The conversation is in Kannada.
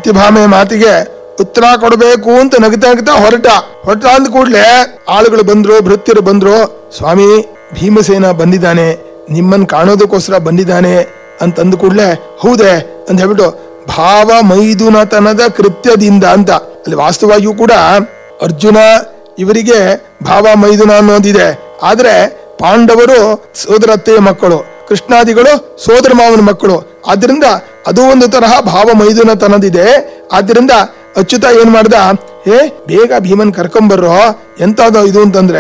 ಸತ್ಯಭಾಮೆ ಮಾತಿಗೆ ಉತ್ತರ ಕೊಡಬೇಕು ಅಂತ ನಗ್ತಾ ನಗ್ತಾ ಹೊರಟ ಹೊರಟ ಅಂದ ಕೂಡ್ಲೆ ಆಳುಗಳು ಬಂದ್ರು ಭೃತ್ಯರು ಬಂದ್ರು ಸ್ವಾಮಿ ಭೀಮಸೇನ ಬಂದಿದ್ದಾನೆ ನಿಮ್ಮನ್ ಕಾಣೋದಕ್ಕೋಸ್ಕರ ಬಂದಿದ್ದಾನೆ ಅಂತ ಅಂದ ಕೂಡ್ಲೆ ಹೌದೇ ಅಂತ ಹೇಳ್ಬಿಟ್ಟು ಭಾವ ಮೈದುನತನದ ಕೃತ್ಯದಿಂದ ಅಂತ ಅಲ್ಲಿ ವಾಸ್ತವಾಗಿಯೂ ಕೂಡ ಅರ್ಜುನ ಇವರಿಗೆ ಭಾವ ಮೈದುನ ಅನ್ನೋದಿದೆ ಆದ್ರೆ ಪಾಂಡವರು ಸೋದರತ್ತೆಯ ಮಕ್ಕಳು ಕೃಷ್ಣಾದಿಗಳು ಸೋದರ ಮಾವನ ಮಕ್ಕಳು ಆದ್ರಿಂದ ಅದು ಒಂದು ತರಹ ಭಾವ ಮೈದುನತನದಿದೆ ಆದ್ರಿಂದ ಅಚ್ಯುತ ಏನ್ ಮಾಡ್ದ ಏ ಬೇಗ ಭೀಮನ್ ಕರ್ಕೊಂಬರ್ರೋ ಎಂತದೋ ಇದು ಅಂತಂದ್ರೆ